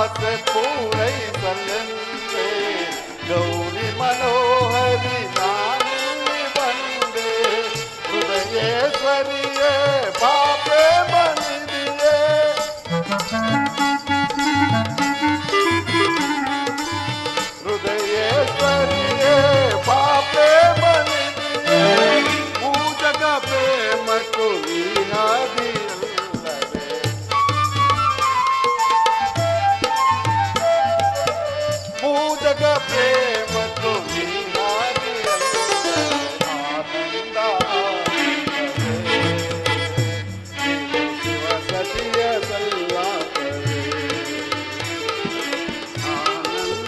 ಆಸೆ ಪೂರೈಸಲೆಂದೇ ಗೌರಿ ಮನೋಹರಿ ನಾನಿಲ್ಲಿ ಬಂದೆ ಹೃದಯೇಶ್ವರಿಯೇ ಪಾಪೆ ಬಂದಿದೆಯೇ ಹೃದಯೇಶ್ವರಿಯೇ ಪಾಪೆ ಬಂದಿದೆಯೇ ಪೂಜಕ ಪ್ರೇಮಕ್ಕೂ ನೀನಾದಿಯಲ್ಲವೇ ಪೂಜಕ ಪ್ರೇಮಕ್ಕೂ ನೀನಾದಿಯಲ್ಲವೇ ಆನಂದ ಆನಂದವೇ. ಶಿವ ಸತಿಯ ಸಲ್ಲಾಪವೇ ಆನಂದ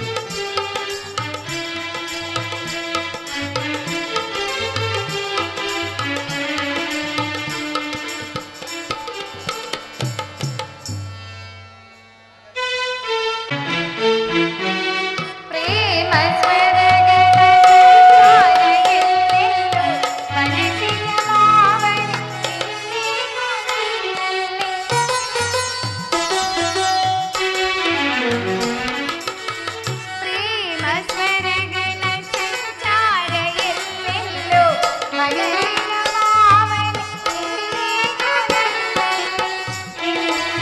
ಪ್ರೇಮ ಸ್ವರಗಳ ಎಲ್ಲೆಲ್ಲೂ ಮನಸ್ಸಿನ ಮಾವಳಿ ಪ್ರೇಮ ಸ್ವರಗಳ ಸಂಚಾರ ಎಲ್ಲೆಲ್ಲೂ ಮನಸ್ಸಿನ ಮಾವಳಿ ನಿನ್ನ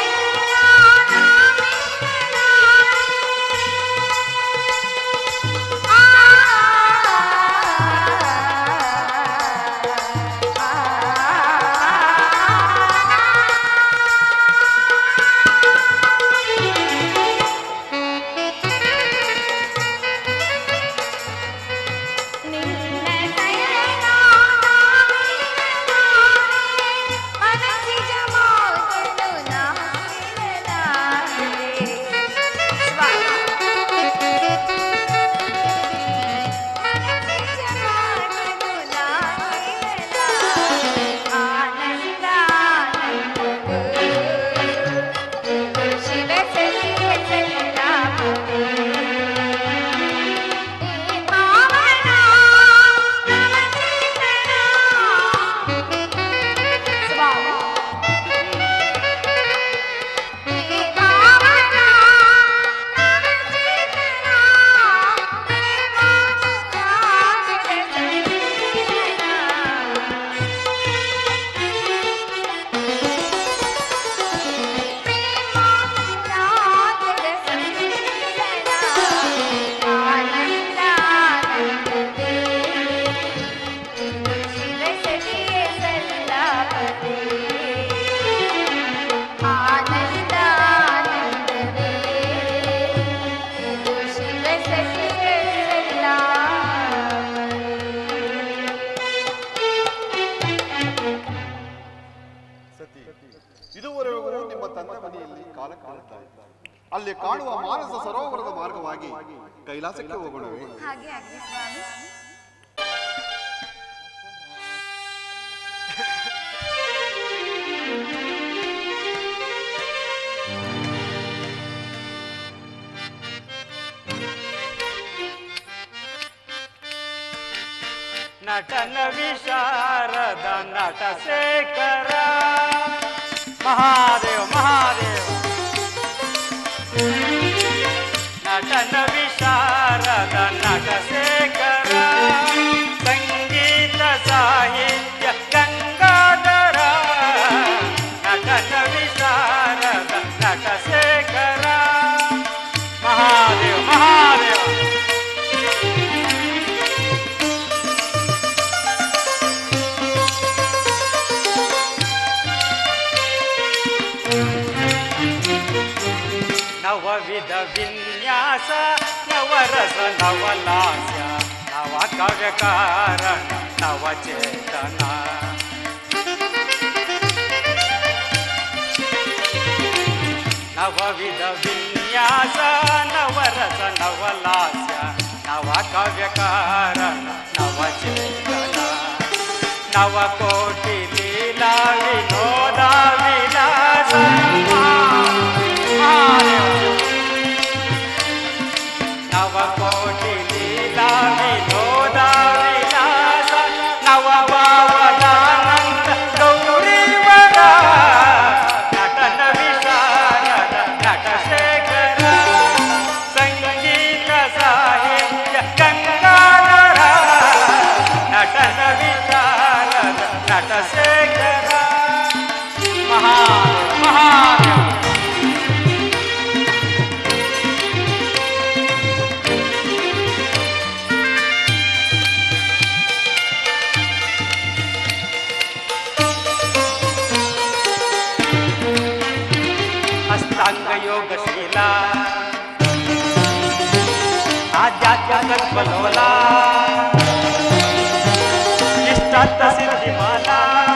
ಶಿವ ಸತಿಯ ಸಲ್ಲಾಪತಿ ಸತಿ ಇದುವರೆಗೂ ನಿಮ್ಮ ತಂದೆ ಮನೆಯಲ್ಲಿ ಕಾಲ ಕಾಲುತ್ತಾ ಇದ್ದ. ಅಲ್ಲಿ ಕಾಣುವ ಮಾನಸ ಸರೋವರದ ಮಾರ್ಗವಾಗಿ ಕೈಲಾಸಕ್ಕೆ ಹೋಗೋಣವೇ ಹಾಗೆ ಆಗಲಿ ಸ್ವಾಮಿ ನಟನ ವಿಶಾರದ ನಟ ಶೇಖರ ಮಹಾದೇವ ಮಹಾದೇವ ನಟನ ವಿಶಾರದ ನಟ ಶೇಖರ ಸಂಗೀತ ಸಾಹಿತ್ಯ ಗಂಗಾಧರ ನಟನ ವಿಶಾರದ ನಟ ಶೇಖರ ಮಹಾದೇವ ಮಹಾದೇವ ನವವಿಧ ವಿನ್ಯಾಸ ನವರಸ ನವಲಾಸ್ಯ ನವ ಕವ್ಯ ಕಾರಣ ನವಚೇತನ ನವವಿಧ ವಿನ್ಯಾಸ ನವರಸ ನವಲಾಸ್ಯ ನವ ಕವ್ಯ ಕಾರಣ ನವಚೇತನ ನವಕೋಟಿ ಲೀಲಾ ವಿನೋದ ವಿಲಾಸ ನವಕೋಟಿ ಲೀಲಾ ವಿನೋದ ವಿಲಾಸ ನವಭಾವದಾನಂದ ಗೌರಿವರ ನಟನ ವಿಶಾರದ ನಟ ಶೇಖರ ತತ್ವಲೋಲ ಇಷ್ಟಾರ್ಥ ಸಿದ್ಧಿ ಮಾಲಾ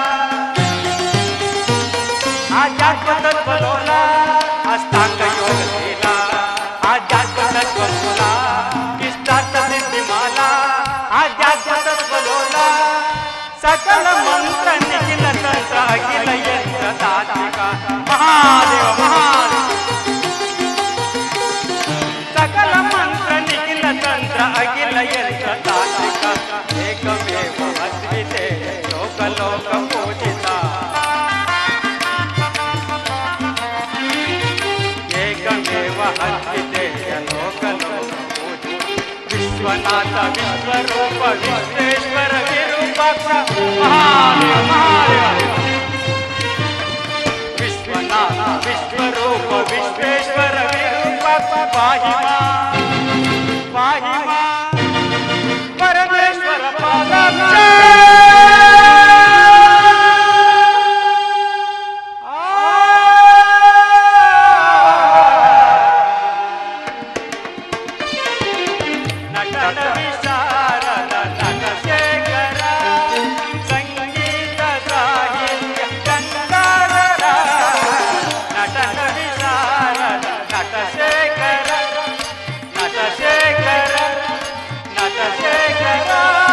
ಆಧ್ಯಾತ್ಮ ತತ್ವಲೋಲ ಅಷ್ಟಾಂಗ ಯೋಗ ಶೀಲ ಆಧ್ಯಾತ್ಮ ತತ್ವಲೋಲ ಇಷ್ಟಾರ್ಥ ಸಿದ್ಧಿ ಮಾಲಾ ಆಧ್ಯಾತ್ಮ ತತ್ವಲೋಲ ಸಕಲ ಮಂತ್ರ ನಿಖಿಲ ತಂತ್ರ ಅಖಿಲ ಯಂತ್ರ ತಾತ್ವಿಕ ಮಹಾದೇವ ಮಹಾದೇವ ಸಕಲ ಮಂತ್ರ ನಿಖಿಲ ತಂತ್ರ ಅಖಿಲ ಯಂತ್ರ ತಾತ್ವಿಕ ಏಕಮೇವ ಅದ್ವಿತೆ ಲೋಕ ಲೋಕ ಪೂಜಿತ ಏಕಮೇವ ಅದ್ವಿತೆ ಲೋಕ ಲೋಕ ಪೂಜಿತ ವಿಶ್ವನಾಥ ವಿಶ್ವರೂಪ ವಿಶ್ವೇಶ್ವರ ವಿರೂಪಾಕ್ಷ ಮಹಾದೇವ ಮಹಾದೇವ ವಿಶ್ವನಾಥ ವಿಶ್ವರೂಪ ವಿಶ್ವೇಶ್ವರ ವಿರೂಪಾಕ್ಷ ಪಾಹಿ ಮಾ ಪಾಹಿ ಮಾ ಪರಮೇಶ್ವರ ಪಾದಾಕ್ಷ ನಟನ ವಿಶಾರದ ನಟಶೇಖರ ಸಂಗೀತ ಸಾಹಿತ್ಯ ಗಂಗಾಧರ ನಟನ ವಿಶಾರದ ನಟಶೇಖರ ನಟಶೇಖರ ನಟಶೇಖರ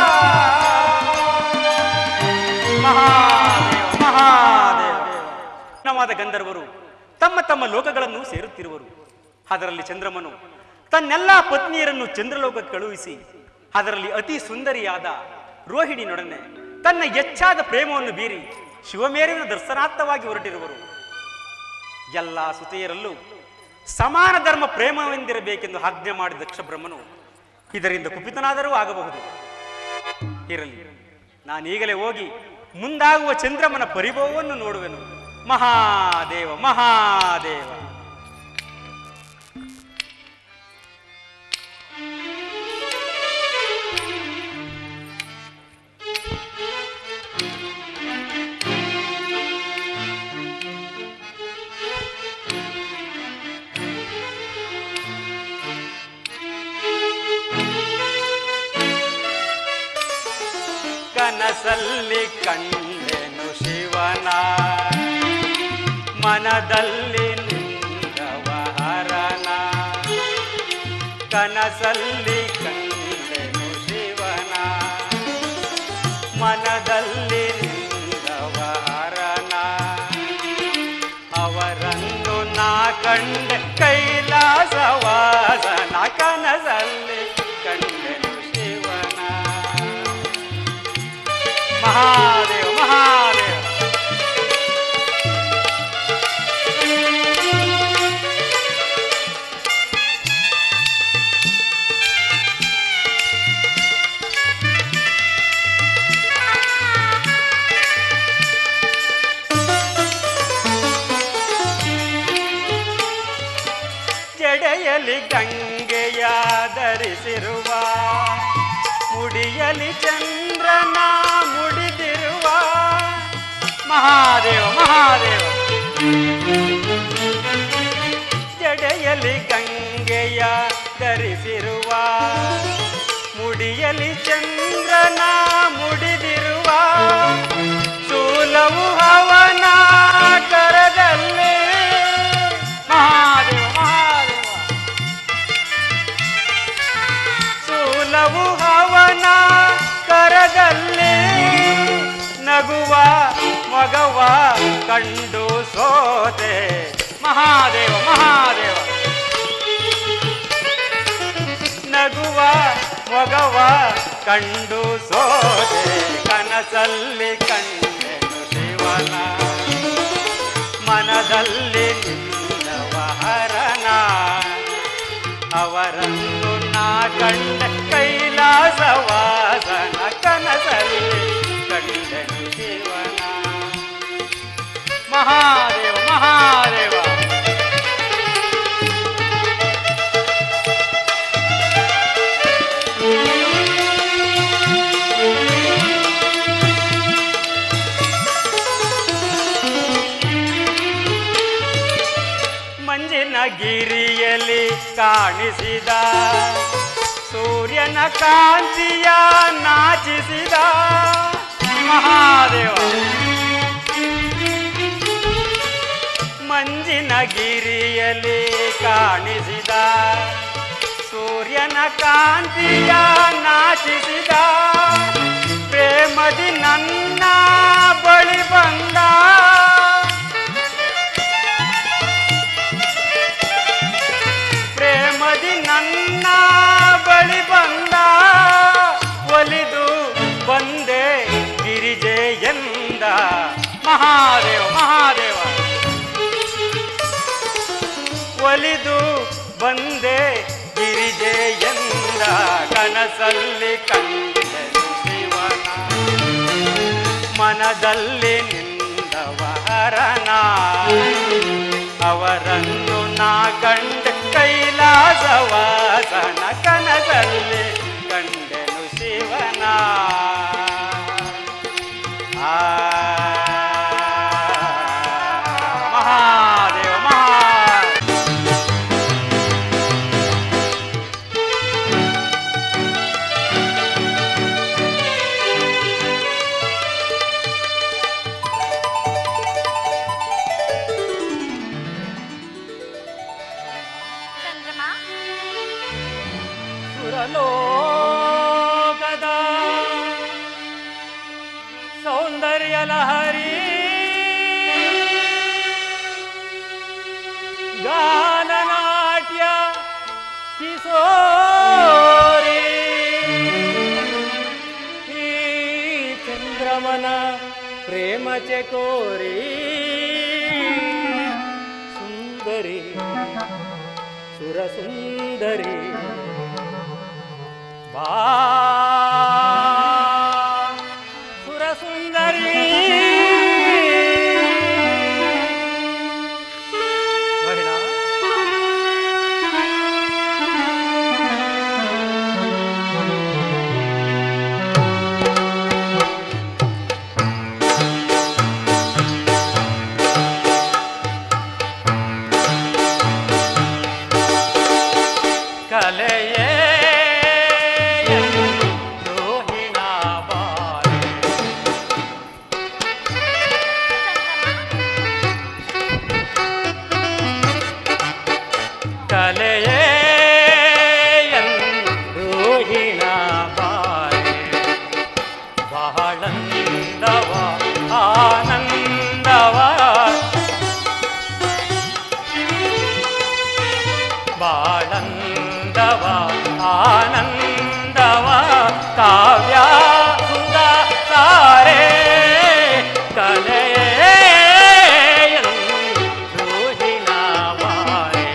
ಮಹಾದೇವ ಮಹಾದೇವ ನವಾದ ಗಂಧರ್ವರು ತಮ್ಮ ತಮ್ಮ ಲೋಕಗಳನ್ನು ಸೇರುತ್ತಿರುವರು ಅದರಲ್ಲಿ ಚಂದ್ರಮನು ತನ್ನೆಲ್ಲ ಪತ್ನಿಯರನ್ನು ಚಂದ್ರಲೋಕಕ್ಕೆ ಕಳುಹಿಸಿ ಅದರಲ್ಲಿ ಅತಿ ಸುಂದರಿಯಾದ ರೋಹಿಣಿನೊಡನೆ ತನ್ನ ಹೆಚ್ಚಾದ ಪ್ರೇಮವನ್ನು ಬೀರಿ ಶಿವಮೇರುವಿನ ದರ್ಶನಾರ್ಥವಾಗಿ ಹೊರಟಿರುವರು ಎಲ್ಲ ಸುತೆಯರಲ್ಲೂ ಸಮಾನ ಧರ್ಮ ಪ್ರೇಮವೆಂದಿರಬೇಕೆಂದು ಆಜ್ಞೆ ಮಾಡಿದ ದಕ್ಷ ಬ್ರಹ್ಮನು ಇದರಿಂದ ಕುಪಿತನಾದರೂ ಆಗಬಹುದು ಇರಲಿ ನಾನೀಗಲೇ ಹೋಗಿ ಮುಂದಾಗುವ ಚಂದ್ರಮನ ಪರಿಭವವನ್ನು ನೋಡುವೆನು ಮಹಾದೇವ ಮಹಾದೇವ ಕನಸಲ್ಲಿ ಕಂಡೆನು ಶಿವನ ಮನದಲ್ಲಿ ನಿಂದವ ಹರನ ಕನಸಲ್ಲಿ ಕಂಡೆನು ಶಿವನ ಮನದಲ್ಲಿ ನಿಂದವ ಹರನ ಅವರನ್ನು ನಾ ಕಂಡೆ ಕೈಲಾಸವಾಸನ ಕನಸಲ್ಲಿ ಕಂಡೆನು ಶಿವನ ಮಹಾದೇವ ಮಹಾದೇವ ಜಡೆಯಲಿ ಗಂಗೆಯ ಧರಿಸಿರುವ ಮುಡಿಯಲಿ ಚಂದ್ರನ ಮುಡಿದಿರುವ ಮಹಾದೇವ ಮಹಾದೇವ ಜಡೆಯಲಿ ಗಂಗೆಯ ಧರಿಸಿರುವ ಮುಡಿಯಲಿ ಚಂದ್ರನ ಮುಡಿದಿರುವ ಸೂಲವು ಅವನ ಕರದಲ್ಲಿ ಮಹಾದೇವ ಮಹಾದೇವ ಸೂಲವು ಅವನ ಕರದಲ್ಲಿ ನಗುವ ಮಗವ ಕಂಡು ಸೋತೆ ಮಹಾದೇವ ಮಹಾದೇವ ನಗುವ ಮೊಗವ ಕಂಡು ಸೋತೆ ಕನಸಲ್ಲಿ ಕಂಡೆನು ಶಿವನ ಮನದಲ್ಲಿ ನಿಲ್ಲವ ಹರನ ಅವರನ್ನು ನಾ ಕಂಡ ಕೈಲಾಸವಾಸನ ಕನಸಲ್ಲಿ ಕಂಡೆನು ಶಿವನ ಮಹಾದೇವ ಮಹಾದೇವ ಮಂಜಿನ ಗಿರಿಯಲ್ಲಿ ಕಾಣಿಸಿದ ಸೂರ್ಯನ ಕಾಂತಿಯ ನಾಚಿಸಿದ ಮಹಾದೇವ ಮಂಜಿನ ಗಿರಿಯಲ್ಲಿ ಕಾಣಿಸಿದ ಸೂರ್ಯನ ಕಾಂತಿಯ ನಾಚಿಸಿದ ಪ್ರೇಮದಿ ನನ್ನ ಬಳಿ ಬಂದ ಪ್ರೇಮದಿ ನನ್ನ ಬಳಿ ಬಂದ ಒಲಿದು ಬಂದೆ ಗಿರಿಜೆ ಎಂದ ಮಹಾದೇವ ಮಹಾದೇವ ಒಲಿದು ಬಂದೆ ಗಿರಿಜೆ ಎಂದ ಕನಸಲ್ಲಿ ಕಂಡೆನು ಶಿವನ ಮನದಲ್ಲಿ ನಿಂದವ ಹರನ ಅವರನ್ನು ನಾ ಕಂಡ ಕೈಲಾಸವಾಸನ ಕನಸಲ್ಲಿ ಕಂಡೆನು ಶಿವನ ಆ ಮಹಾದೇವ ಮಹಾ ಚಂದ್ರಮ ಸುರಲೋಕದ ಸೌಂದರ್ಯ ಲಹರಿ ಗಾನನಾಟ್ಯ ಕಿಶೋರಿ ಈ ಚಂದ್ರಮನ ಪ್ರೇಮ ಚಕೋರಿ ಸುಂದರಿ ಸುರಸುಂದರಿ ಬಾ ಸುರಸುಂದರಿ ಮಹಿಳಾ ಕಲೆಯೇ ರೋಹಿಣ ಬಾರೆ ಕಲೆಯೇ ರೋಹಿಣ ಬಾರೆ ಬಹಳಂದವ ಆನಂದವ ಬಾಳಂದವ ಆನಂದವ ಕಾವ್ಯ ಸುಧ ತಾರೆ ಕಲೆಯೇ ರೋಹಿಣ ಬಾರೆ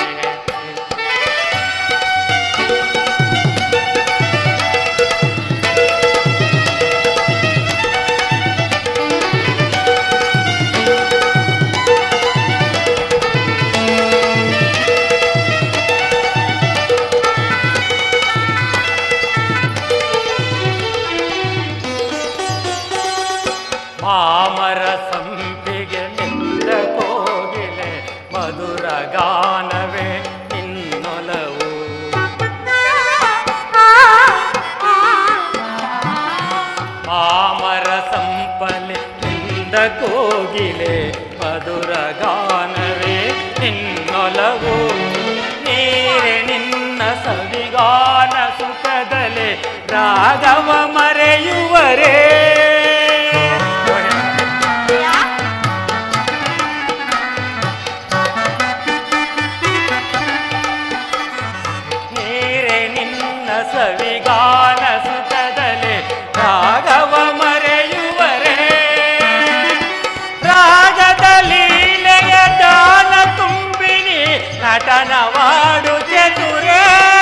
ಮಾಮರ ಸಂಪಿಗೆ ನಿಂದ ಕೋಗಿಲೆ ಮಧುರ ಗಾನವೇ ನಿನ್ನೊಲವು ಮಾಮರ ಸಂಪಲೆ ನಿಂದ ಕೋಗಿಲೆ ಮಧುರ ಗಾನವೇ ನಿನ್ನೊಲವು ನೀರೆ ನಿನ್ನ ಸವಿಗಾನ ಸುಖದಲೆ ರಾಗವ ಮರೆಯುವರೇ ನೀರೆ ನಿನ್ನ ಸವಿಗಾನ ಸುಖದಲೆ ರಾಗವ ಮರೆಯುವರೇ ರಾಗದ ಲೀಲೆಯ ದಾನ ತುಂಬಿನಿ ನಟನವಾಡು ಚತುರೇ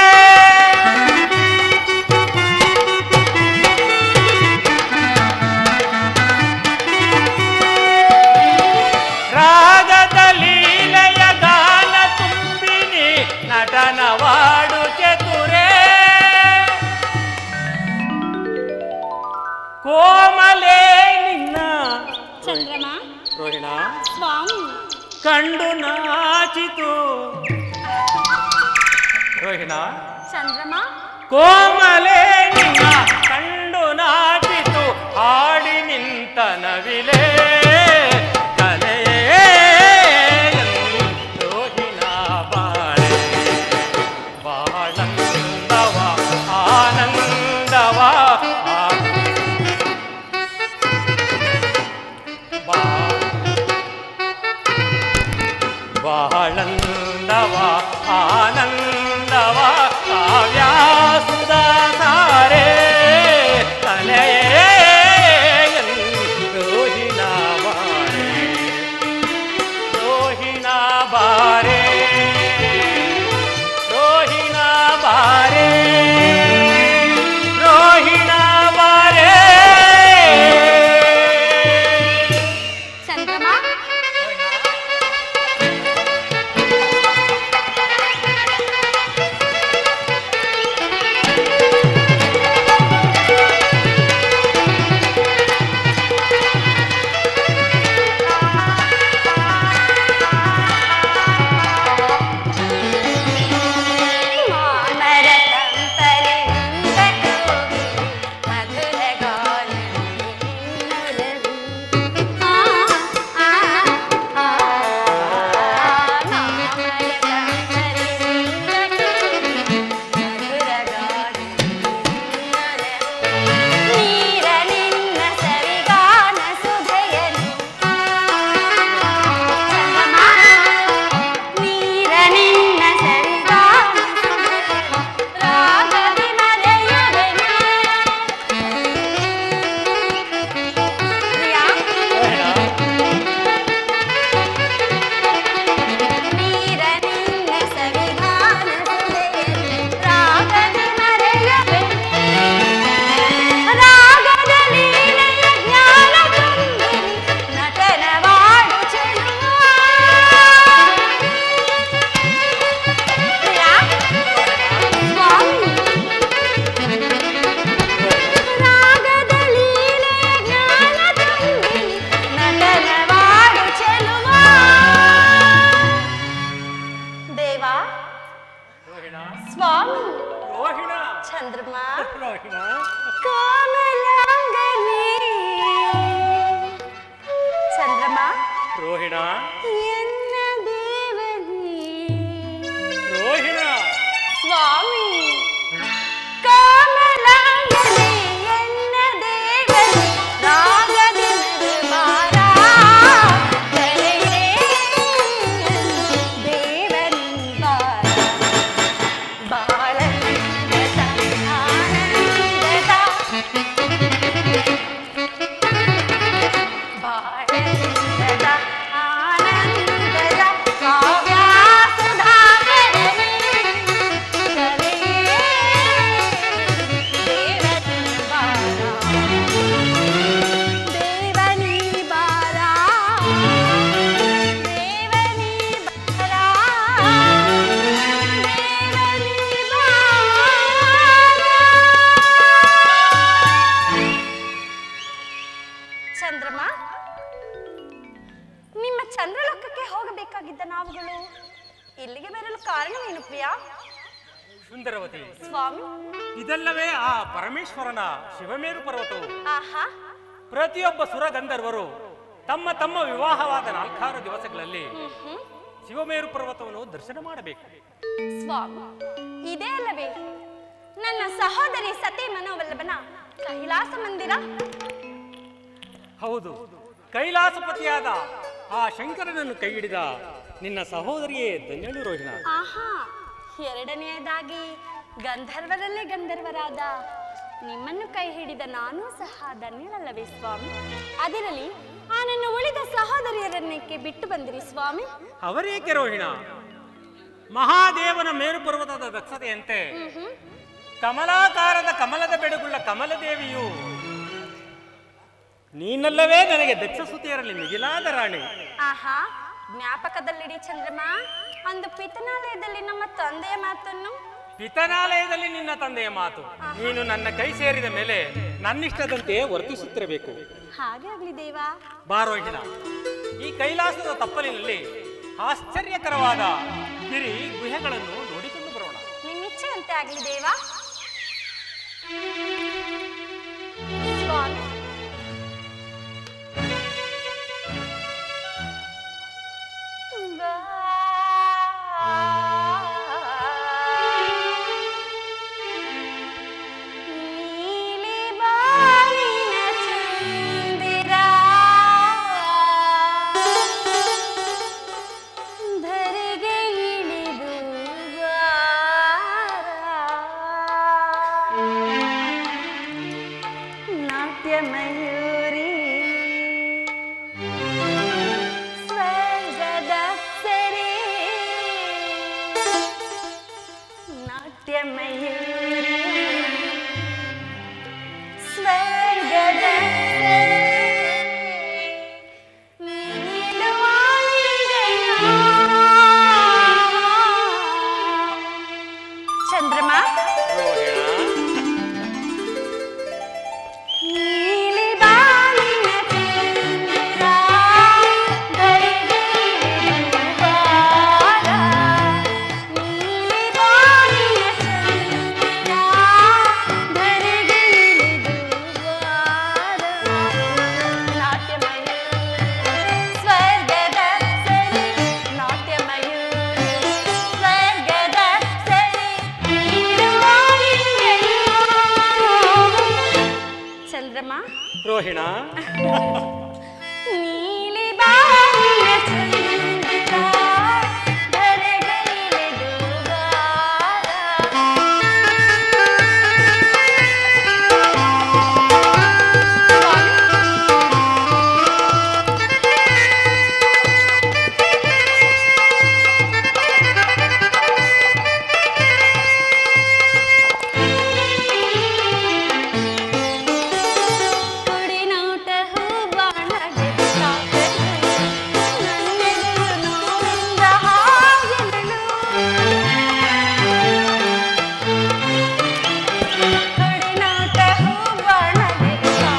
ರಾಗದ ಲೀಲೆಯ ಗಾನ ತುಂಬಿನಿ ನಟನವಾಡು ಚತುರೇ ಕೋಮಲೆ ನಿನ್ನ ಚಂದ್ರಮ ರೋಹಿಣ ಸ್ವಾಮಿ ಕಂಡು ನಾಚಿತು ರೋಹಿಣ ಚಂದ್ರಮ ಕೋಮಲೆ ನಿನ್ನ ಕಂಡು ನಾಚಿತು ಹಾಡಿ ನಿಂತ ನವಿಲೆ ಕಲೆಯೇ ರೋಹಿಣ ಬಾಳೆ ಬಾಳಂದವ ಆನಂದವ ಆ- ಬಾ ಬಾಳಂದವ ಆನಂದವ ಕಾವ್ಯಾಸುಧಾರೆ ತಲೆಯೇ ರೋಹಿಣ ಬಾರೆ ರೋಹಿಣ ಬಾರೆ ರೋಹಿಣ ಬಾರೆ ರೋಹಿಣ ಬಾರೆ ಚಂದ್ರಮ ಮಾಮರ ತಂಪಲಿ ನಿಂದಟೋಗಿ ಮಧುರ ಗಾನದಲ್ಲಿ ನಿನ್ನೊಲವು. ಆ, ಆ, ಆ, ಮಾಮರ ತಂಪಲಿ ನಿಂದಟೋಗಿ ಮಧುರ ಗಾನದಲ್ಲಿ ನಿನ್ನೊಲವು. ನೀರ ನಿನ್ನ ಸವಿಗಾನ ಸುಧೆಯನು ಚಂದ್ರಮ ನೀರ ನಿನ್ನ ಸರಿಗಾನ ರಾಗದಿ ಮರೆಯುವೆನು. ಪ್ರಿಯಾ, ನೀರ ನಿನ್ನ ಸವಿಗಾನ ಸುಧೆಯನು ರಾಗದಿ ಮರೆಯುವೆನು. ರಾಗದ ಲೀಲೆಯ ಜ್ಞಾನ ತುಂಬಿನಿ ನಟನವಾಡು ಚೆಲುವ ರಾಗದ ಲೀಲೆಯ ಜ್ಞಾನ ತುಂಬಿನಿ ನಟನವಾಡು ಚೆಲುವ ದೇವ ರೋಹಿಣ ಸ್ವಾಮಿ ರೋಹಿಣ ಚಂದ್ರಮ ರೋಹಿಣ ಕೋಮಲಾಂಗನೇ ಚಂದ್ರಮ ರೋಹಿಣ ಎನ್ನ ದೇವನೇ ರೋಹಿಣ ಸ್ವಾಮಿ ಕಾಮಲಾಂಗನೆ ಎನ್ನ ದೇವನೇ ರಾಗದಿ ನಗುವಾರ ಕರೆಯೇ ದೇವನಿಂದಾರ ಬಾಳಂದದ ಆನಂದದ ಬಾಳಂದದ ಆನಂದದ ಕಾವ್ಯಾಸುಧಾಕರನೇ ಕರೆಯೇ ದೇವನಿ ಬಾರ ದೇವನಿ ಬಾರ ದೇವನಿ ಬಾರ ದೇವನಿ ಬಾರ ಚಂದ್ರಮ ನಿಮ್ಮ ಚಂದ್ರಲೋಕಕ್ಕೆ ಹೋಗಬೇಕಾಗಿದ್ದ ನಾವುಗಳು ಇಲ್ಲಿಗೆ ಬರಲು ಕಾರಣವೇನು ಪ್ರಿಯ ಸುಂದರವತಿ ಸ್ವಾಮಿ ಇದಲ್ಲವೇ ಆ ಪರಮೇಶ್ವರನ ಶಿವಮೇರು ಪರ್ವತವು ಆಹಾ ಪ್ರತಿಯೊಬ್ಬ ಸುರಗಂಧರ್ವರು ತಮ್ಮ ತಮ್ಮ ವಿವಾಹವಾದ ನಾಲ್ಕಾರು ದಿವಸಗಳಲ್ಲಿ ಶಿವಮೇರು ಪರ್ವತವನ್ನು ದರ್ಶನ ಮಾಡಬೇಕು ಸ್ವಾಮಿ ಇದೇ ಅಲ್ಲವೇ ನನ್ನ ಸಹೋದರಿ ಸತಿ ಮನೋವಲ್ಲಭನ ಕೈಲಾಸ ಮಂದಿರ ಹೌದು ಕೈಲಾಸಪತಿಯಾದ ಆ ಶಂಕರನನ್ನು ಕೈ ಹಿಡಿದ ನಿನ್ನ ಸಹೋದರಿಯೇ ಧನ್ಯಳು ರೋಹಿಣ ಆಹಾ ಎರಡನೆಯದಾಗಿ ಗಂಧರ್ವರಲ್ಲೇ ಗಂಧರ್ವರಾದ ನಿಮ್ಮನ್ನು ಕೈ ಹಿಡಿದ ನಾನೂ ಸಹ ಧನ್ಯಳಲ್ಲವೇ ಸ್ವಾಮಿ ಅದಿರಲಿ ಆ ನನ್ನ ಉಳಿದ ಸಹೋದರಿಯರನ್ನಕ್ಕೆ ಬಿಟ್ಟು ಬಂದಿರಿ ಸ್ವಾಮಿ ಅವರೇಕೆ ರೋಹಿಣ ಮಹಾದೇವನ ಮೇರು ಪರ್ವತದ ದಕ್ಷತೆಯಂತೆ ಕಮಲಾಕಾರದ ಕಮಲದ ಬೆಡಗುಳ್ಳ ಕಮಲದೇವಿಯು ನೀನಲ್ಲವೇ ನನಗೆ ದಕ್ಷ ಸುತಿಯರಲ್ಲಿ ಮಿಗಿಲಾದ ರಾಣಿ ಆಹಾ ಜ್ಞಾಪಕದಲ್ಲಿಡಿ ಚಂದ್ರಮ ಅಂದು ಪಿತನಾಲಯದಲ್ಲಿ ನಮ್ಮ ತಂದೆಯ ಮಾತನ್ನು ಪಿತನಾಲಯದಲ್ಲಿ ನಿನ್ನ ತಂದೆಯ ಮಾತು ನೀನು ನನ್ನ ಕೈ ಸೇರಿದ ಮೇಲೆ ನನ್ನಿಷ್ಟದಂತೆ ವರ್ತಿಸುತ್ತಿರಬೇಕು ಹಾಗೆ ಆಗ್ಲಿ ದೇವಾ ಬಾರೋಹಿಣ ಈ ಕೈಲಾಸದ ತಪ್ಪಲಿನಲ್ಲಿ ಆಶ್ಚರ್ಯಕರವಾದ ಗಿರಿ ಗುಹೆಗಳನ್ನು ನೋಡಿಕೊಂಡು ಬರೋಣ ನಿಮ್ಮಿಚ್ಛೆಯಂತೆ ಆಗ್ಲಿ ದೇವಾ ಸ್ವಾಮಿ ನೀಲಿ ಬಾನಿನ ಚಂದಿರ ಧರೆಗೆ ಇಳಿದು ನಾಟ್ಯ ಮಯೂರಿ ಸ್ವರ್ಗದ ಸರಿ ನಾಟ್ಯ ಮಯೂರಿ ಸ್ವರ್ಗದ ಚಂದ್ರಮಾ ನೀಲಿ ಬಾಲಿನ ಚಂದ್ರ ಧರೆಗೆ ಇಳಿದುವಾರ. ನೀಲಿ ಬಾಲಿನ ಚಂದ್ರ ಧರೆಗೆ ಇಳಿದುವಾರ. ನಾಟ್ಯ ಮಯೂರಿ ಸ್ವರ್ಗದ ಸರಿ ನಾಟ್ಯ ಮಯೂರಿ ಸ್ವರ್ಗದ ಸರಿ ಚಂದ್ರಮಾ ರೋಹಿಣ ನೀಲಿ ಬಾಲಿನ ಚಂದ್ರ ಕುಡಿನೋಟ ಹೂ ಬಾಣಗೆ ನನ್ನೆದುರು ನೋಡಿದ ಹಾಗೆಗಳು ಕುಡಿನೋಟ ಹೂ ಬಾಣಗೆ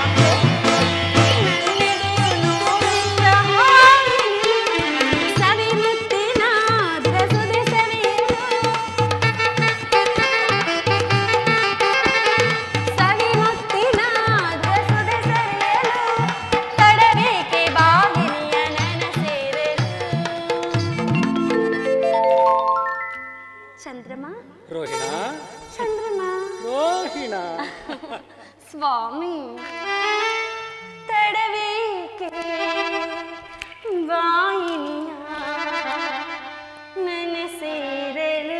ನನ್ನೆದುರು ನೋಡಿದ ಹಾಗೆಗಳು ಸವಿ ಮುತ್ತಿನ ದ್ರಸುದೆ ಸವಿಯಲು ಸವಿ ಮುತ್ತಿನ ದ್ರಸುದೆ ಸರಿಯಲು ತಡಬೇಕೆ ಬಾಗಿಲಿಯ ನನ ಸೇರಲು ಚಂದ್ರಮ ರೋಹಿಣ ಚಂದ್ರಮ ರೋಹಿಣ ಸ್ವಾಮಿ ತಡಬೇಕೆ ಬಾಯಿನಿಯ ನನ ಸೇರಲು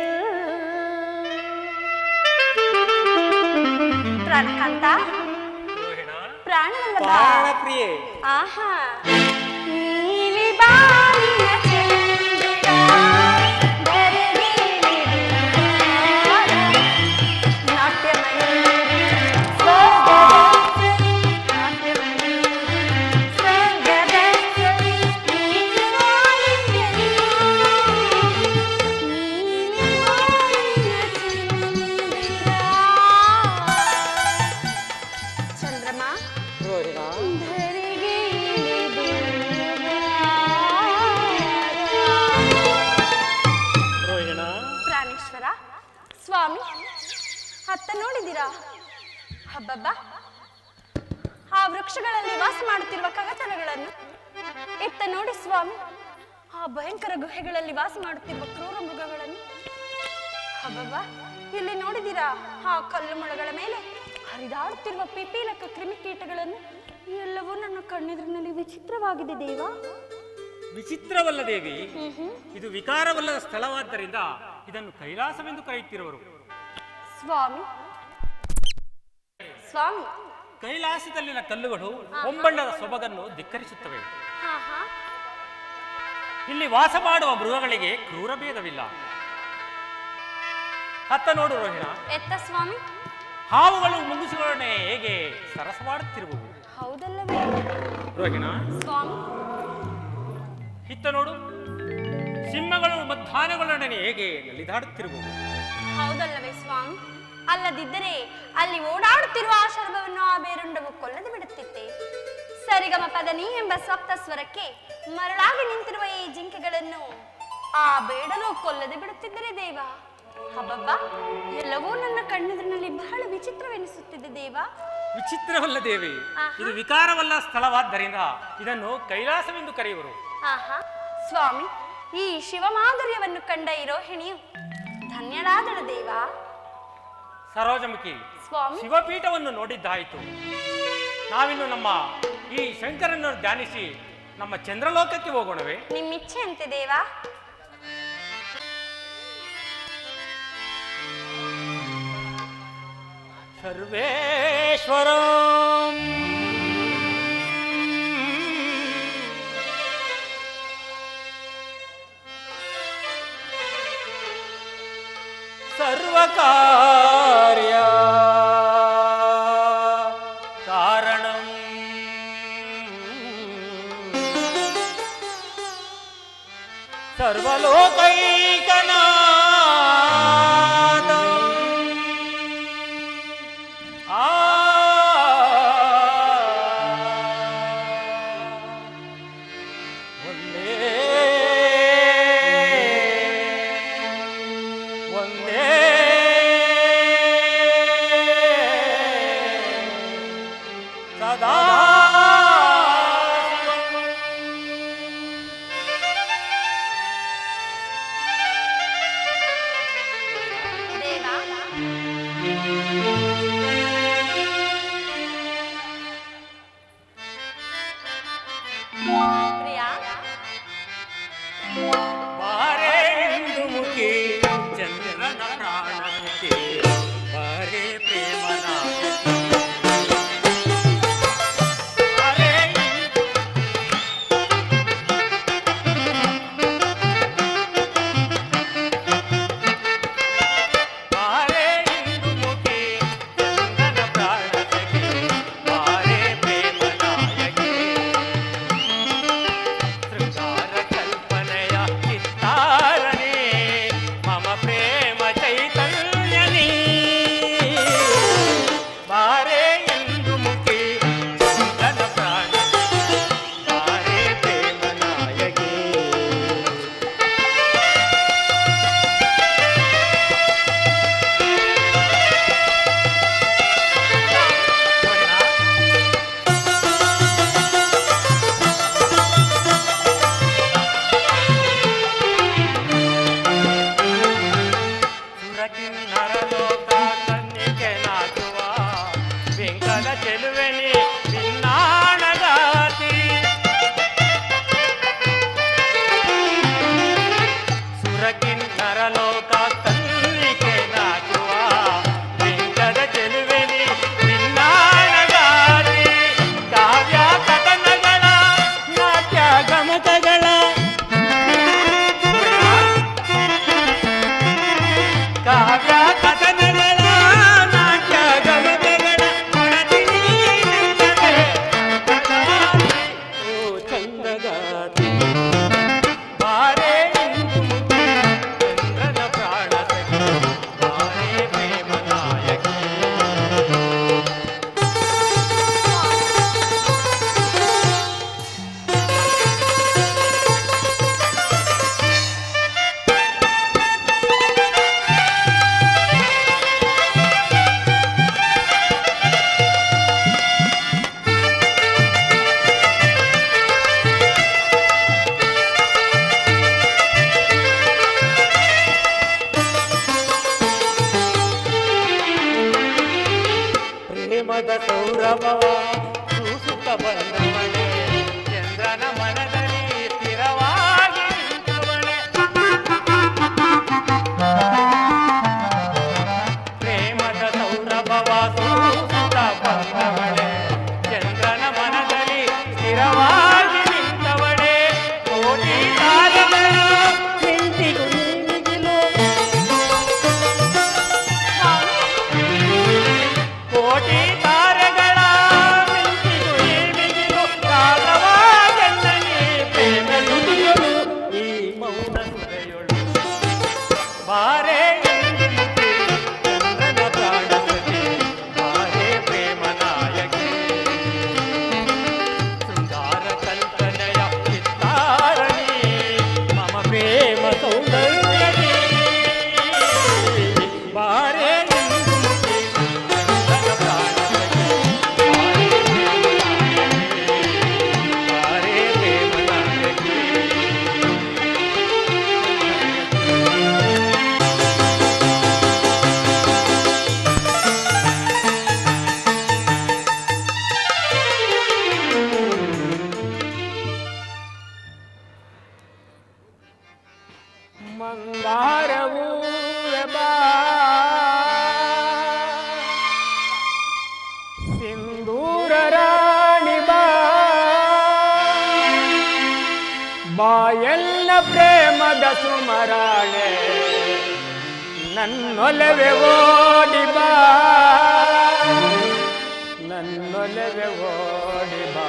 ಪ್ರಾಣಕಾಂತ ರೋಹಿಣ ಪ್ರಾಣವಲ್ಲದ ಪ್ರಾಣ ಪ್ರಿಯೆ ಆಹಾ ನೀಲಿ ಬಾಲಿನ ಚಂದ್ರ ಧರೆಗಿಳಿದುವಾರ. ನಾಟ್ಯ ಮಯೂರಿ ಸ್ವರ್ಗದ ಸರಿ, ನಾಟ್ಯ ಮಯೂರಿ ಸ್ವರ್ಗದ ಸರಿ, ನೀಲಿ ಬಾಲಿನ ನೀಲಿ ಬಾಲಿನ ಚಂದ್ರ ಚಂದ್ರಮ ರೋಹಿಣ ಧರೆಗೆ ರೋಹಿಣ ಪ್ರಾಣೇಶ್ವರ ಸ್ವಾಮಿ ಅತ್ತ ನೋಡಿದ್ದೀರಾ ಹಬ್ಬಬ್ಬ ಆ ವೃಕ್ಷಗಳಲ್ಲಿ ವಾಸ ಮಾಡುತ್ತಿರುವ ಕಗತನಗಳನ್ನು ಇತ್ತ ನೋಡಿ ಸ್ವಾಮಿ ಆ ಭಯಂಕರ ಗುಹೆಗಳಲ್ಲಿ ವಾಸ ಮಾಡುತ್ತಿರುವ ಕ್ರೂರ ಮೃಗಗಳನ್ನು ಹಬ್ಬಬ್ಬ ಇಲ್ಲಿ ನೋಡಿದ್ದೀರಾ ಆ ಕಲ್ಲು ಮೊಳಗಳ ಮೇಲೆ ಹರಿದಾಡುತ್ತಿರುವ ಪಿಪೀಲಕ ಕ್ರಿಮಿಕೀಟಗಳನ್ನು ಎಲ್ಲವೂ ನನ್ನ ಕಣ್ಣೆದುರಿನಲ್ಲಿ ವಿಚಿತ್ರವಾಗಿದೆ ದೇವ ವಿಚಿತ್ರವಲ್ಲ ದೇವಿ ಇದು ವಿಕಾರವಲ್ಲದ ಸ್ಥಳವಾದ್ದರಿಂದ ಇದನ್ನು ಕೈಲಾಸವೆಂದು ಕರೆಯುತ್ತಿರುವರು ಸ್ವಾಮಿ ಸ್ವಾಮಿ ಕೈಲಾಸದಲ್ಲಿನ ಕಲ್ಲುಗಳು ಹೊಂಬಣ್ಣದ ಸೊಬಗನ್ನು ಧಿಕ್ಕರಿಸುತ್ತವೆ ಹಾ ಹಾ ಇಲ್ಲಿ ವಾಸ ಮಾಡುವ ಮೃಗಗಳಿಗೆ ಕ್ರೂರ ಭೇದವಿಲ್ಲ ಅತ್ತ ನೋಡು ರೋಹಿಣ ಎತ್ತ ಸ್ವಾಮಿ ಹಾವುಗಳು ಮುಂಗುಸುಗಳೊಡನೆ ಹೇಗೆ ಸರಸವಾಡುತ್ತಿರುವವು ಹೌದಲ್ಲವೇ ರೋಹಿಣ ಸ್ವಾಮಿ ಇತ್ತ ನೋಡು ಸಿಂಹಗಳು ಮಧ್ಯಾಹ್ನಗಳೊಡನೆ ಹೇಗೆ ನಲಿದಾಡುತ್ತಿರುವವು ಹೌದಲ್ಲವೇ ಸ್ವಾಮಿ ಅಲ್ಲದಿದ್ದರೆ ಅಲ್ಲಿ ಓಡಾಡುತ್ತಿರುವ ಆ ಶರ್ವವನ್ನು ಆ ಬೇರುಂಡವು ಕೊಲ್ಲದೆ ಬಿಡುತ್ತಿತ್ತೆ ಸರಿಗಮ ಪದನಿ ಎಂಬ ಸಪ್ತ ಸ್ವರಕ್ಕೆ ಮರಳಾಗಿ ನಿಂತಿರುವ ಈ ಜಿಂಕೆಗಳನ್ನು ಆ ಬೇಡಲು ಕೊಲ್ಲದೆ ಬಿಡುತ್ತಿದ್ದರೆ ದೇವ ಹಬ್ಬಬ್ಬ ಎಲ್ಲವೂ ನನ್ನ ಕಣ್ಣೆದುರಿನಲ್ಲಿ ಬಹಳ ವಿಚಿತ್ರವೆನಿಸುತ್ತಿದೆ ದೇವ ವಿಚಿತ್ರವಲ್ಲ ದೇವಿ ಆಹಾ. ಇದು ವಿಕಾರವಲ್ಲ ಸ್ಥಳವಾದ್ದರಿಂದ ಇದನ್ನು ಕೈಲಾಸವೆಂದು ಕರೆಯುವರು ಆಹಾ ಸ್ವಾಮಿ ಈ ಶಿವಮಾಧುರ್ಯವನ್ನು ಕಂಡ ಈ ರೋಹಿಣಿಯು ಧನ್ಯಳಾದಳು ದೇವ ಸರೋಜಮುಖಿ ಸ್ವಾಮಿ ಶಿವಪೀಠವನ್ನು ನೋಡಿದ್ದಾಯಿತು ನಾವಿನ್ನು ನಮ್ಮ ಈ ಶಂಕರನ್ನು ಧ್ಯಾನಿಸಿ ನಮ್ಮ ಚಂದ್ರಲೋಕಕ್ಕೆ ಹೋಗೋಣವೇ ನಿಮ್ಮಿಚ್ಛೆಯಂತೆ ದೇವ ಸರ್ವೇಶ್ವರಂ ಸರ್ವಕಾರ್ಯ ಕಾರಣಂ ಸರ್ವಲೋಕೈಕನಾಥ ಆ ಒಂದೇ ಒಂದೇ ಸದಾ ದೇವ ಪ್ರಿಯಾ ಬಾರೆ ಇಂದು ಮುಖಿ ಚಂದ್ರನ ಪ್ರಾಣಕ್ಕೆ ಬಾರೆ ಪ್ರೇಮ ನಾಯಕಿ. ಬಾರೆ ಇಂದು ಬಾರೆ ಇಂದು ಮುಖಿ ಚಂದ್ರನ ಪ್ರಾಣಕ್ಕೆ ಬಾರೆ ಪ್ರೇಮ ನಾಯಕಿ. ಶೃಂಗಾರ ಕಲ್ಪನೆಯ ಚಿತ್ತಾರಣೆ ಮಮ ಪ್ರೇಮ ಚೈತನ್ಯನಿ ಬಾರೆ ಎಂದು ಮುಖಿ ಚಂದನ ಪ್ರಾಣ ಬಾರೆ ಪ್ರೇಮ ನಾಯಕಿ ಸುರಕಿನ್ನರಲೋಕ ಕನ್ನಿಕೆ ನಾಚುವ ಬೆಂಕದ ಚೆಲುವೆನಿ ಭಿನ್ನಾಣಗಾತಿ ಸುರಕಿನ್ನರಲೋಕ ಕನ್ನಿಕೆ ನಾಚುವ ಬೆಂಕದ ಚೆಲುವೆನಿ ಭಿನ್ನಾಣಗಾತಿ ಕಾವ್ಯ ಕಥನಗಳ ನಾಟ್ಯ ಗಮಕಗಳ ಕಾವ್ಯ ಕಥನಗಳ ನಾಟ್ಯ ಗಮನಗಳ ಕೊಡತಿನಿ ನಿನ್ನದೆ. ಓ ಚಂದಗಾತಿ ಬಾರೆ ಇಂದು ಮುಖಿ ಚಂದ್ರನ ಪ್ರಾಣ ಸಖಿ ಬಾರೆ ಪ್ರೇಮ ನಾಯಕಿ ಪ್ರೇಮದ ಸೌರಭವ ಸೂಸುತ್ತ ಬಂದವಳೆ ಚಂದ್ರನ ಮನದಲ್ಲಿ ಸ್ಥಿರವಾಗಿ ನಿಂತವಳೆ ಪ್ರೇಮದ ಸೌರಭವ ಸೂಸುತ್ತ ಬಂದವಳೆ ಚಂದ್ರನ ಮನದಲ್ಲಿ ಸ್ಥಿರವಾಗಿ ನಿಂತವಳೆ ಕೋಟಿ ತಾರಗಳ ನಿಂತಿಗೂ ಮಿಗಿಲು ಕೋಟಿ ತಾರೆಗಳ ಮಿಂಚಿದು ಈ ಮಿಗಿಲು ಕಾಲವಾಗೆನ್ನಲಿ ಪ್ರೇಮ ನುಡಿಯಳು ಈ ಮೌನ ಸುರೆಯೊಳು ಬಾರೆ ಎಂದು ಮುಖಿ ಚಂದ್ರನ ಪ್ರಾಣ ಸಖಿ ಬಾರೆ ಪ್ರೇಮ ನಾಯಕಿ ಶೃಂಗಾರ ಕಲ್ಪನೆಯ ಚಿತ್ತಾರಣಿ ಮಮ ಪ್ರೇಮ ಸೌಂದರ್ಯದಿ ಮಂಗಾರವೂ ಬಾ ಸಿಂಧೂರ ರಾಣಿ ಬಾ ಬಾಯಲ್ಲ ಪ್ರೇಮದ ಸುಮರಾಣೆ ನನ್ನೊಲವೆ ಓಡಿ ಬಾ ನನ್ನೊಲವೆ ಓಡಿ ಬಾ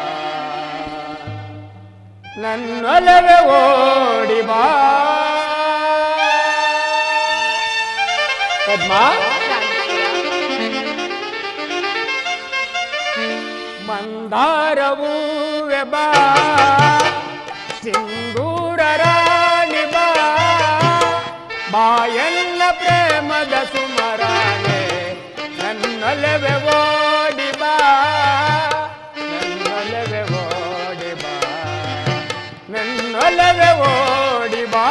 ನನ್ನೊಲವೆ ಓಡಿ ಬಾ ಪದ್ಮಾ ಮಂದಾರವೂ ಬಾ ಸಿಂಧೂರ ರಾಣಿ ಬಾ ಬಾಯಲ್ಲ ಪ್ರೇಮದ ಸುಮರಾಣೆ ನನ್ನೊಲವೆ ಓಡಿ ಬಾ ನನ್ನೊಲವೆ ಓಡಿ ಬಾ ನನ್ನೊಲವೆ ಓಡಿ ಬಾ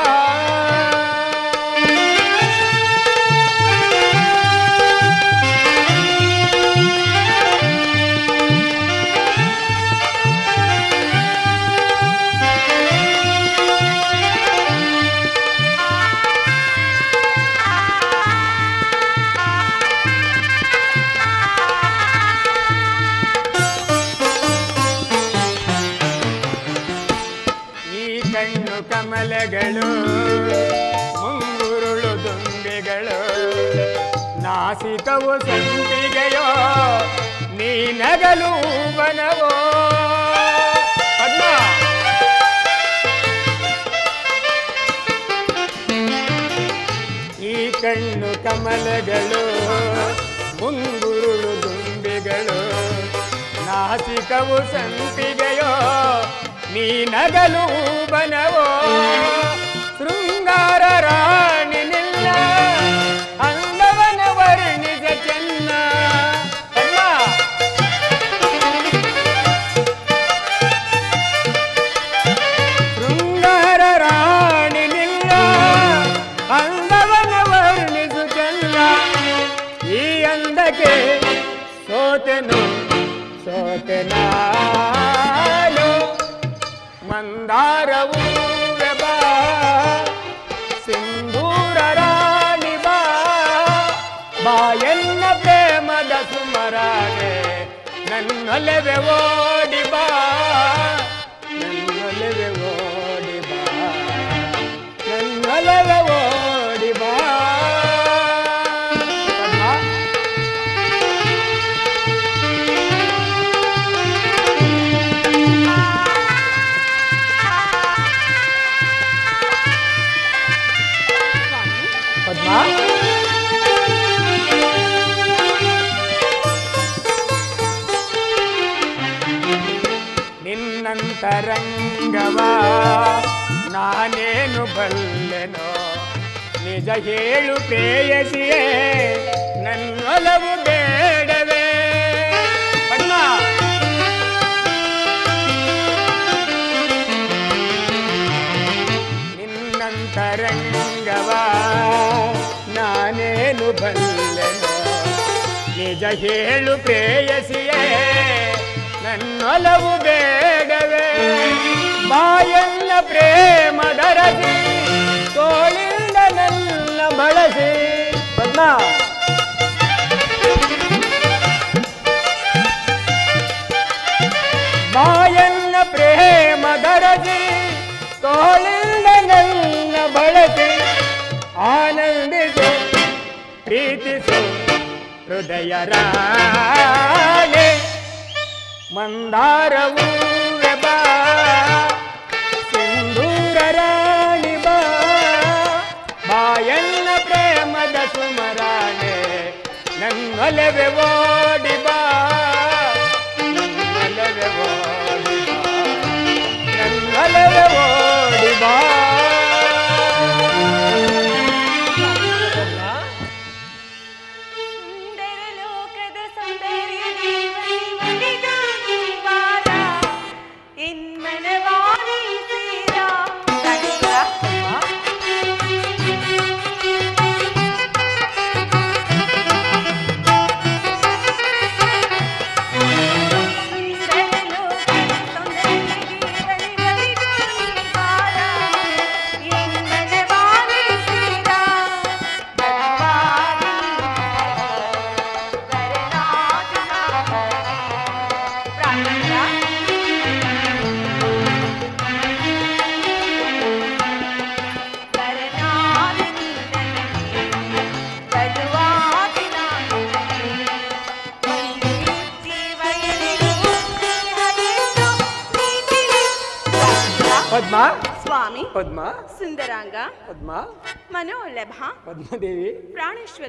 ಈ ಕಣ್ಣು ಕಮಲಗಳು ಮುಂಗುರುಳು ದುಂಬಿಗಳು ನಾಸಿಕವು ಸಂಪಿಗೆಯೋ ನೀ ನಗಲು ಬನವೋ ಪದ್ಮ ಈ ಕಣ್ಣು ಕಮಲಗಳು ಮುಂಗುರುಳು ದುಂಬಿಗಳು ನಾಸಿಕವು ಸಂಪಿಗೆಯೋ ನೀ ನಗಲು ಬನವೋ ಶೃಂಗಾರ ರಾಣಿ ನಿಲ್ಲ ಅಂದವನ ವರ್ಣಿಸ ಚೆನ್ನ ಅಮ್ಮ ಶೃಂಗಾರ ರಾಣಿ ನಿಲ್ಲ ಅಂದವನ ವರ್ಣಿಸುತ್ತಲ್ಲ ಈ ಅಂದಕ್ಕೆ ಸೋತೆನು ಸೋತೆ ನಾನು ಮಂದಾರವೂ ಬಾ ಸಿಂಧೂರ ರಾಣಿ ಬಾ ಬಾಯನ್ನ ಪ್ರೇಮದ ಸುಮರಾಗೆ ನನ್ನೊಲವೆ ಓಡಿ ಬಾ ನನ್ನೊಲವೆ ಓಡಿ ಬಾ ನನ್ನೊಲವೆ ಓಡಿ ಬಾ ಪದ್ಮ? ಪದ್ಮ ನಿನ್ನಂತರಂಗವ ನಾನೇನು ಬಲ್ಲೆನೋ ನಿಜ ಹೇಳು ಪ್ರೇಯಸಿಯೇ ನನ್ನೊಲವು ಬೇಡವೇ ಪದ್ಮ ನಿನ್ನಂತರಂಗವ ನಾನೇನು ಬಲ್ಲೆನೋ ನಿಜ ಹೇಳು ಪ್ರೇಯಸಿಯೇ ನನ್ನೊಲವು ಬೇಡವೇ ಬಾಯಲ್ಲ ಪ್ರೇಮದರಸಿ ತೋಳಿಂದ ನನ್ನ ಬಳಸಿ ಪದ್ಮ ಬಾಯಲ್ಲ ಪ್ರೇಮದರಸಿ ತೋಳಿಂದ ನನ್ನ ಬಳಸಿ ಆನಂದಿಸು ಪ್ರೀತಿಸು ಹೃದಯ ರಾಣೆ ಮಂದಾರವೂ ಬಾ ಸಿಂಧೂರ ರಾಣಿ ಬಾ ಬಾಯನ್ನ ಪ್ರೇಮದ ಸುಮರಾಣೆ ನನ್ನೊಲವೆ ಓಡಿ ಬಾ ನನ್ನೊಲವೆ ಓಡಿ ಬಾ ನನ್ನೊಲವೆ ಓಡಿ ಬಾ ಸುಂದರ ಲೋಕದ ಸೌಂದರ್ಯ ದೇವನಿವನಿಗಾಗಿ ಬಾರ ಇನ್ಮನವಾದಿ ಸೇರ ಸುಂದರ ಲೋಕ ಸ್ವಾಮಿ ಪದ್ಮ ಸುಂದರಾಂಗ ಪದ್ಮ ಮನೋಲಭ ಪದ್ಮದೇವಿ ಪ್ರಾಣೇಶ್ವರ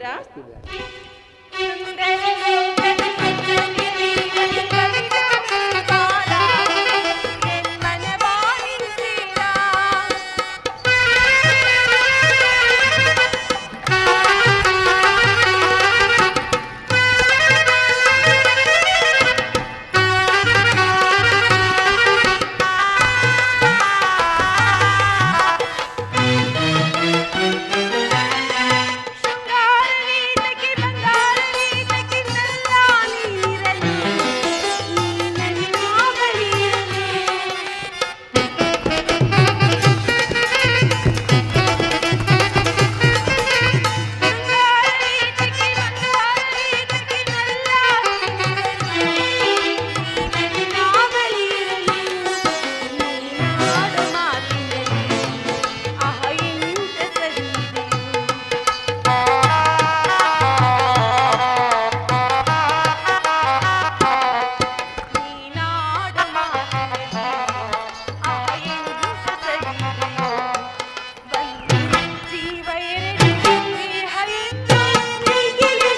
ಶೃಂಗಾರವೀತಕ್ಕೆ ಬಂಗಾರವೀತಕ್ಕೆ ನನ್ನ ನೀರಲಿ ನೀ ನನ್ನ ಬಳಿಯಲಿ ಶೃಂಗಾರವೀತಕ್ಕೆ ಬಂಗಾರವೀತಕ್ಕೆ ನನ್ನ ನೀರಲಿ ನೀ ನನ್ನ ಬಳಿಯಲಿ ನೀನಾಡು ಮಾತಿನಲ್ಲಿ ಆಹ ಎಂತ ಸರಿದೆಯೋ ನೀನಾಡು ಮಾತಿನಲ್ಲಿ ಆಹ ಎಂತ ಸರಿದೆಯೋ ಬಂದು ಜೀವ ಎರಡಿಗೆ ಹರಿದು ಹೀಗಿಲಿ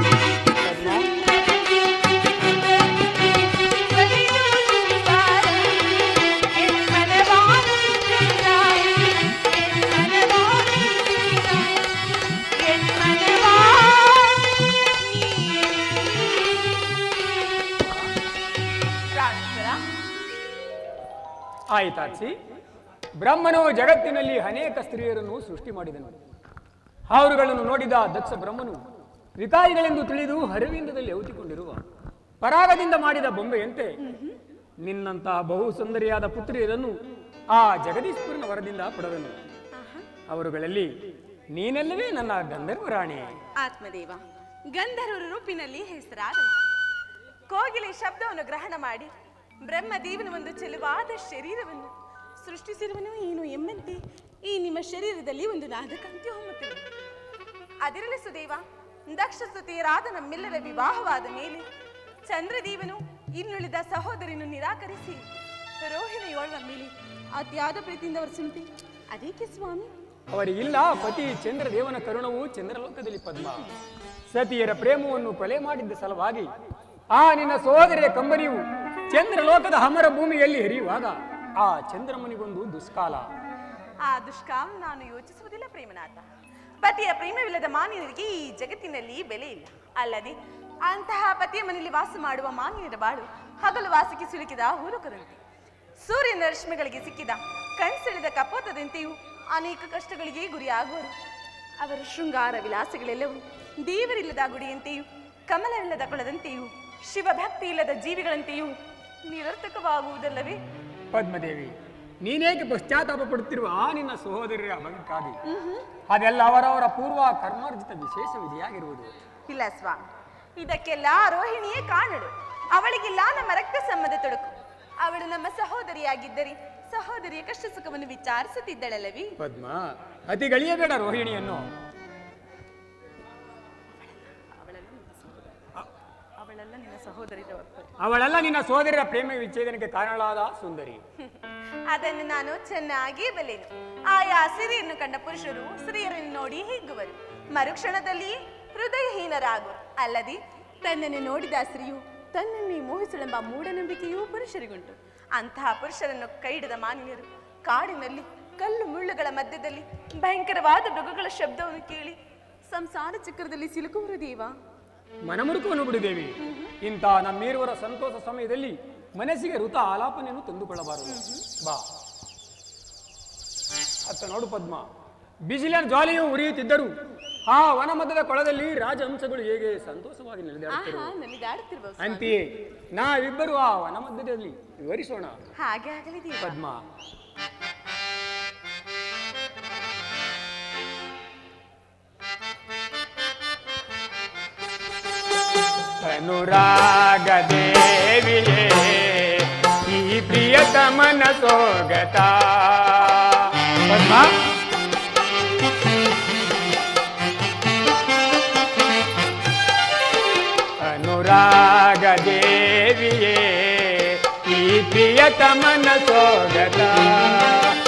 ಆಯಿತಾಚಿ ಬ್ರಹ್ಮನು ಜಗತ್ತಿನಲ್ಲಿ ಅನೇಕ ಸ್ತ್ರೀಯರನ್ನು ಸೃಷ್ಟಿ ಮಾಡಿದನು ಅವರುಗಳನ್ನು ನೋಡಿದ ದಕ್ಷ ಬ್ರಹ್ಮನು ವಿಕಾರಿಗಳೆಂದು ತಿಳಿದು ಹರವಿಂದದಲ್ಲಿ ಔತಿಕೊಂಡಿರುವ ಪರಾಗದಿಂದ ಮಾಡಿದ ಬೊಂಬೆಯಂತೆ ನಿನ್ನಂತಹ ಬಹು ಸುಂದರಿಯಾದ ಪುತ್ರಿಯರನ್ನು ಆ ಜಗದೀಶ್ವರನ ವರದಿಂದ ಪಡೆದನು ಅವರುಗಳಲ್ಲಿ ನೀನೆಲ್ಲವೇ ನನ್ನ ಗಂಧರ್ವ ರಾಣಿ ಆತ್ಮದೇವ ಗಂಧರ್ವರ ರೂಪಿನಲ್ಲಿ ಹೆಸರಾದ ಕೋಗಿಲೆ ಶಬ್ದವನ್ನು ಗ್ರಹಣ ಮಾಡಿ ಬ್ರಹ್ಮದೇವನ ಒಂದು ಚೆಲುವಾದ ಶರೀರವನ್ನು ಸೃಷ್ಟಿಸಿರುವನು ಏನು ಎಂಬಂತೆ ಈ ನಿಮ್ಮ ಶರೀರದಲ್ಲಿ ಒಂದು ನಾದಕಾಂತಿ ಹೊಮ್ಮುತ್ತಿದೆ ಅದಿರಲಿ ಸುದೇವ ದಕ್ಷ ಸ್ತುತಿಯರಾದ ನಮ್ಮೆಲ್ಲರ ವಿವಾಹವಾದ ಮೇಲೆ ಚಂದ್ರದೇವನು ಇನ್ನುಳಿದ ಸಹೋದರಿಯನ್ನು ನಿರಾಕರಿಸಿ ರೋಹಿಣಿಯೋಳ್ವ ಮೇಲೆ ಅತ್ಯಾದ ಪ್ರೀತಿಯಿಂದ ವರ್ಸುಂಟೆ ಅದೇಕೆ ಸ್ವಾಮಿ ಅವರಿಗಿಲ್ಲ ಪತಿ ಚಂದ್ರದೇವನ ಕರುಣವು ಚಂದ್ರಲೋಕದಲ್ಲಿ ಪದ್ಮ ಸತಿಯರ ಪ್ರೇಮವನ್ನು ಕೊಲೆ ಮಾಡಿದ್ದ ಸಲುವಾಗಿ ಆ ನಿನ್ನ ಸೋದರಿಯ ಕಂಬನಿಯು ಚಂದ್ರಲೋಕದ ಹಮರ ಭೂಮಿಯಲ್ಲಿ ಹರಿಯುವಾಗ ಆ ಚಂದ್ರಮನಿಗೊಂದು ದುಷ್ಕಾಲ ಆ ದುಷ್ಕಾಮ ನಾನು ಯೋಚಿಸುವುದಿಲ್ಲ ಪ್ರೇಮನಾಥ ಪತಿಯ ಪ್ರೇಮವಿಲ್ಲದ ಮಾನ್ಯರಿಗೆ ಈ ಜಗತ್ತಿನಲ್ಲಿ ಬೆಲೆ ಇಲ್ಲ ಅಲ್ಲದೆ ಅಂತಹ ಪತಿಯ ಮನೆಯಲ್ಲಿ ವಾಸ ಮಾಡುವ ಮಾನ್ಯರ ಬಾಳು ಹಗಲು ವಾಸಕ್ಕೆ ಸಿಲುಕಿದ ಹೂರುಕರಂತೆ ಸೂರ್ಯನ ರಶ್ಮಿಗಳಿಗೆ ಸಿಕ್ಕಿದ ಕಣ್ಸೆಳೆದ ಕಪೋತದಂತೆಯೂ ಅನೇಕ ಕಷ್ಟಗಳಿಗೆ ಗುರಿಯಾಗುವರು ಅವರ ಶೃಂಗಾರ ವಿಲಾಸಗಳೆಲ್ಲವೂ ದೇವರಿಲ್ಲದ ಗುಡಿಯಂತೆಯೂ ಕಮಲವಿಲ್ಲದ ಕೊಳದಂತೆಯೂ ಶಿವಭಕ್ತಿ ಇಲ್ಲದ ಜೀವಿಗಳಂತೆಯೂ ನಿರರ್ಥಕವಾಗುವುದಲ್ಲವೇ ಪದ್ಮದೇವಿ ನೀನೇಕೆ ಪಶ್ಚಾತ್ತಾಪ ಪಡುತ್ತಿರುವ ಆ ನಿನ್ನ ಸಹೋದರಿಯ ಬದುಕಾಗಿ ಅದೆಲ್ಲ ಅವರವರ ಪೂರ್ವ ಕರ್ಮಾರ್ಜಿತ ವಿಶೇಷ ವಿಧಿಯಾಗಿರುವುದು ಇಲ್ಲ ಸ್ವಾಮಿ ಇದಕ್ಕೆಲ್ಲ ರೋಹಿಣಿಯೇ ಕಾಣಳು ಅವಳಿಗಿಲ್ಲ ನಮ್ಮ ರಕ್ತ ಸಂಬಂಧ ತೊಡಕು ಅವಳು ನಮ್ಮ ಸಹೋದರಿಯಾಗಿದ್ದರೆ ಸಹೋದರಿಯ ಕಷ್ಟ ಸುಖವನ್ನು ವಿಚಾರಿಸುತ್ತಿದ್ದಳಲ್ಲವಿ ಪದ್ಮ ಅತಿ ಗಳಿಯಬೇಡ ರೋಹಿಣಿಯನ್ನು ಅವಳೆಲ್ಲ ನಿನ್ನ ಸಹೋದರಿ ಅವಳೆಲ್ಲ ನಿನ್ನ ಸೋದರಿಯ ಪ್ರೇಮ ವಿಚ್ಛೇದನಕ್ಕೆ ಕಾರಣಳಾದ ಸುಂದರಿ ಅದನ್ನು ನಾನು ಚೆನ್ನಾಗಿ ಬಲ್ಲೆನು ಆಯಾ ಸಿರಿಯನ್ನು ಕಂಡ ಪುರುಷರು ಸ್ತ್ರೀಯರನ್ನು ನೋಡಿ ಹಿಗ್ಗುವರು ಮರುಕ್ಷಣದಲ್ಲಿ ಹೃದಯಹೀನರಾಗುವರು ಅಲ್ಲದೆ ತನ್ನನ್ನು ನೋಡಿದ ಸ್ತ್ರೀಯು ತನ್ನನ್ನೇ ಮೋಹಿಸಳೆಂಬ ಮೂಢನಂಬಿಕೆಯೂ ಪುರುಷರಿಗುಂಟು ಅಂತಹ ಪುರುಷರನ್ನು ಕೈಡಿದ ಮಾನ್ಯರು ಕಾಡಿನಲ್ಲಿ ಕಲ್ಲು ಮುಳ್ಳುಗಳ ಮಧ್ಯದಲ್ಲಿ ಭಯಂಕರವಾದ ಮೃಗಗಳ ಶಬ್ದವನ್ನು ಕೇಳಿ ಸಂಸಾರ ಚಕ್ರದಲ್ಲಿ ಸಿಲುಕುವರು ದೇವ ಮನಮುರುಕವನ್ನು ಬಿಡುದೇವಿ ಇಂಥ ನಮ್ಮೀರುವರ ಸಂತೋಷ ಸಮಯದಲ್ಲಿ ಮನಸ್ಸಿಗೆ ಋತ ಆಲಾಪನೆಯನ್ನು ತಂದುಕೊಳ್ಳಬಾರದು ಬಾ ಅತ್ತ ನೋಡು ಪದ್ಮ ಬಿಸಿಲಿನ ಜ್ವಾಲೆಯು ಉರಿಯುತ್ತಿದ್ದರು ಆ ವನಮಧ್ಯದ ಕೊಳದಲ್ಲಿ ರಾಜಹಂಸಗಳು ಹೇಗೆ ಸಂತೋಷವಾಗಿ ನೆಲೆದಾಡುತ್ತಿರುವ ಆಹಾ ನಲಿದಾಡುತ್ತಿರುವ ಅಂತೆಯೇ ನಾವಿಬ್ಬರು ಆ ವನಮಧ್ಯದಲ್ಲಿ ವಿವರಿಸೋಣ ಹಾಗೆ ಆಗಲಿ ದೇವ ಪದ್ಮ ಅನುರಾಗ ದೇವಿಯೇ ಈ ಪ್ರಿಯತಮನ ಸೋಗತ ಪದ್ಮ ಅನುರಾಗ ದೇವಿಯೇ ಈ ಪ್ರಿಯತಮನ ಸೋಗತ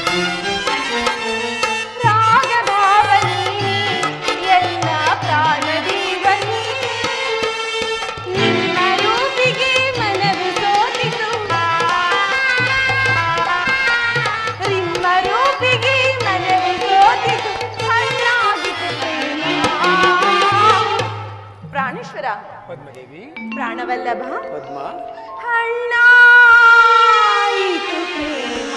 ಪದ್ಮದೇವಿ ಪ್ರಾಣವಲ್ಲಭ ಪದ್ಮ ಹಣ್ಣಾಯಿತು ಪ್ರೇಮ